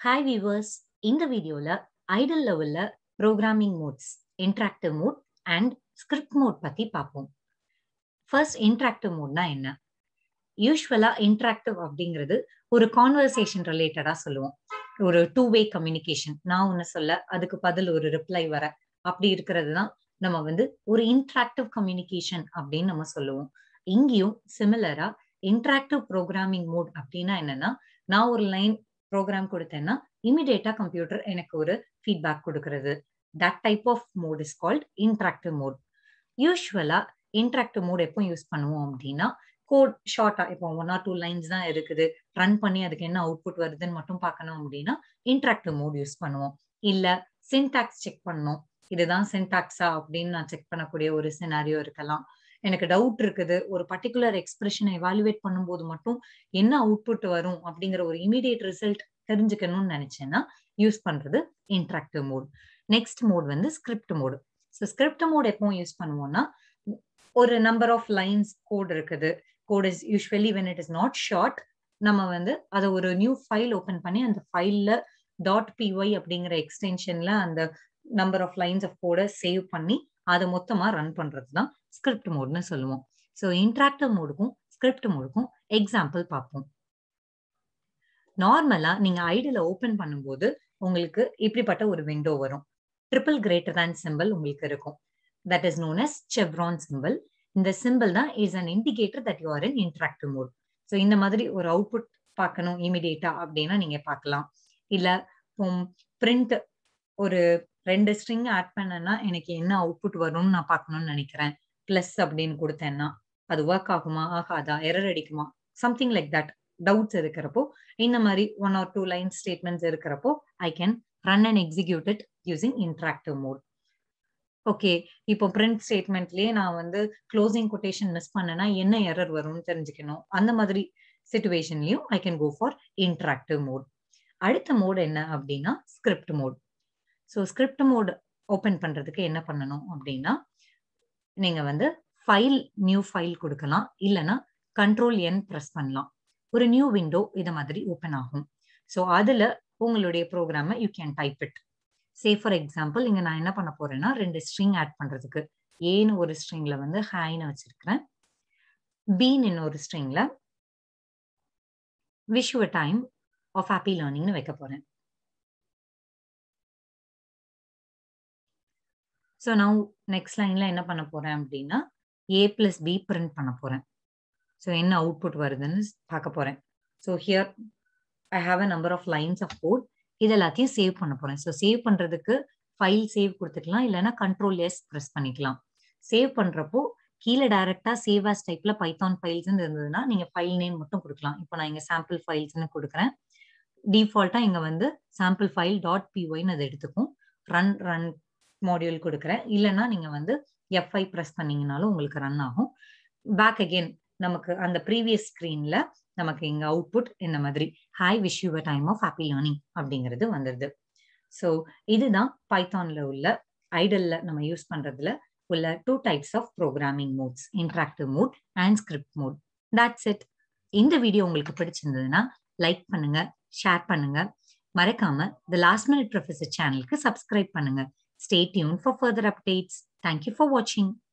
Hi viewers இந்த வீடியோல idle லெவல்ல programming modes interactive mode and script mode பத்தி பார்ப்போம் ஃபர்ஸ்ட் இன்ட்ராக்டிவ் மோட்னா என்ன யூஸ்வலா இன்ட்ராக்டிவ் அப்படிங்கிறது ஒரு கான்வர்சேஷன் ரிலேட்டடா சொல்லுவோம் ஒரு டூ வே கம்யூனிகேஷன் நான் ஒன்னு சொல்ல அதுக்கு பதில் ஒரு ரிப்ளை வர அப்படி இருக்கிறது தான் நம்ம வந்து ஒரு இன்ட்ராக்டிவ் கம்யூனிகேஷன் அப்படின்னு நம்ம சொல்லுவோம் இங்கேயும் சிமிலரா இன்ட்ராக்டிவ் ப்ரோக்ராமிங் மோட் அப்படின்னா என்னன்னா நான் ஒரு லைன் ப்ரோக்ராம் கொடுத்தேன்னா இமிடியேட்டா கம்ப்யூட்டர் எனக்கு ஒரு ஃபீட்பேக் கொடுக்கறது that type of mode is called interactive mode யூஸ்வலா இன்ட்ராக்டிவ் மோட் எப்போ யூஸ் பண்ணுவோம் அப்படின்னா கோட் ஷார்ட்டா இப்போ ஒன் ஆர் டூ லைன்ஸ் தான் இருக்குது ரன் பண்ணி அதுக்கு என்ன அவுட்புட் வருதுன்னு மட்டும் பார்க்கணும் அப்படின்னா இன்ட்ராக்டிவ் மோட் யூஸ் பண்ணுவோம் இல்ல சின்டாக்ஸ் செக் பண்ணணும் இதுதான் சின்டாக்ஸா அப்படின்னு நான் செக் பண்ணக்கூடிய ஒரு சினாரியோ இருக்கலாம் எனக்கு டவுட் இருக்குது ஒரு பர்டிகுலர் எக்ஸ்பிரஷனை எவாலுவேட் பண்ணும்போது மட்டும் என்ன அவுட்புட் வரும் அப்படிங்கிற ஒரு இமீடியட் ரிசல்ட் தெரிஞ்சுக்கணும்னு நினைச்சேன்னா யூஸ் பண்றது இன்ட்ராக்டிவ் மோட் நெக்ஸ்ட் மோட் வந்து script mode so script mode எப்போ யூஸ் பண்ணுவோம்னா ஒரு நம்பர் ஆஃப் லைன்ஸ் கோட் இருக்குது code is usually when it is not short நம்ம வந்து அதை ஒரு நியூ ஃபைல் ஓப்பன் பண்ணி அந்த ஃபைல்ல டாட் பிஒய் அப்படிங்கிற எக்ஸ்டென்ஷன்ல அந்த நம்பர் ஆஃப் லைன்ஸ் ஆஃப் கோடை சேவ் பண்ணி அதை மொத்தமா ரன் பண்றது தான் ஸ்கிரிப்ட் மோட்னு சொல்லுவோம் ஸோ இன்ட்ராக்டிவ் மோடுக்கும் ஸ்கிரிப்ட் மோடுக்கும் எக்ஸாம்பிள் பார்ப்போம் நார்மலா நீங்க ஐடியில ஓபன் பண்ணும்போது உங்களுக்கு இப்படிப்பட்ட ஒரு விண்டோ வரும் ட்ரிபிள் கிரேட்டர் தேன் சிம்பிள் உங்களுக்கு இருக்கும் that is known as chevron simple இந்த சிம்பிள் தான் is an indicator that you are in interactive mode so இந்த மாதிரி ஒரு அவுட்புட் பார்க்கணும் இமிடியேட்டா அப்படின்னா நீங்க பார்க்கலாம் இல்ல பிரிண்ட் ஒரு ரெண்டு ஸ்ட்ரிங் ஆட் பண்ணனா எனக்கு என்ன அவுட்புட் வரும்னு நான் பார்க்கணும்னு நினைக்கிறேன் பிளஸ் அப்படின்னு கொடுத்தேன்னா அது ஒர்க் ஆகுமா ஆகாதா எரர் அடிக்குமா சம்திங் லைக் தட் டவுட்ஸ் இருக்கிறப்போ இந்த மாதிரி one or two line statements இருக்கிறப்போ I can run and execute it using interactive mode okay இப்போ பிரிண்ட் ஸ்டேட்மெண்ட்லயே நான் வந்து க்ளோசிங் கொட்டேஷன் மிஸ் பண்ணனா என்ன எரர் வரும்னு தெரிஞ்சுக்கணும் அந்த மாதிரி சுச்சுவேஷன்லயும் I can go for interactive mode அடுத்த மோட் என்ன அப்படின்னா script mode so script mode open பண்றதுக்கு என்ன பண்ணணும் அப்படின்னா நீங்க வந்து ஃபைல் நியூ ஃபைல் கொடுக்கலாம் இல்லைன்னா கண்ட்ரோல் என் ப்ரெஸ் பண்ணலாம் ஒரு நியூ விண்டோ இதை மாதிரி ஓப்பன் ஆகும் ஸோ அதுல உங்களுடைய ப்ரோக்ராமை you can type it say for example இங்க நான் என்ன பண்ண போறேன்னா ரெண்டு ஸ்ட்ரிங் ஆட் பண்றதுக்கு ஏன்னு ஒரு ஸ்ட்ரிங்ல வந்து ஹாய்னு வச்சிருக்கிறேன் பீன் இன்னொரு ஸ்ட்ரிங்ல wish you time of happy லேர்னிங்னு வைக்க போறேன் ஸோ நான் நெக்ஸ்ட் லைன்ல என்ன பண்ண போறேன் அப்படின்னா ஏ பிளஸ் பி பிரிண்ட் பண்ண போறேன் ஸோ என்ன அவுட்புட் வருதுன்னு பார்க்க போறேன் so here I have a number of lines of code இது எல்லாத்தையும் சேவ் பண்ண போறேன் ஸோ சேவ் பண்றதுக்கு ஃபைல் சேவ் கொடுத்துக்கலாம் இல்லைன்னா கண்ட்ரோல் எஸ் ப்ரெஸ் பண்ணிக்கலாம் சேவ் பண்றப்போ கீழே டைரக்டா சேவ் ஆஸ் டைப்ல பைத்தான் ஃபைல்ஸ் இருந்ததுன்னா நீங்க ஃபைல் நேம் மட்டும் கொடுக்கலாம் இப்போ நான் இங்க சாம்பிள் ஃபைல்ஸ்னு கொடுக்குறேன் டிஃபால்ட்டா இங்க வந்து சாம்பிள் ஃபைல் டாட் பிஒய்னு அதை எடுத்துக்கும் ரன் ரன் மாடியூல் கொடுக்குறேன் இல்லைன்னா நீங்க வந்து எஃப்ஐ ப்ரெஸ் பண்ணீங்கனாலும் உங்களுக்கு ரன் ஆகும் பேக் அகெயின் நமக்கு அந்த ப்ரீவியஸ் ஸ்க்ரீன்ல நமக்கு இங்க அவுட்புட் இந்த மாதிரி hi wish you time of happy learning அப்படிங்கிறது வந்துடுது ஸோ இதுதான் பைத்தான்ல உள்ள ஐடல்ல நம்ம யூஸ் பண்றதுல உள்ள two types of programming modes interactive mode and script mode that's it இந்த வீடியோ உங்களுக்கு பிடிச்சிருந்ததுன்னா லைக் பண்ணுங்க ஷேர் பண்ணுங்க மறக்காம த லாஸ்ட் மினிட் ப்ரொஃபஸர் சேனலுக்கு சப்ஸ்கிரைப் பண்ணுங்க Stay tuned for further updates. Thank you for watching.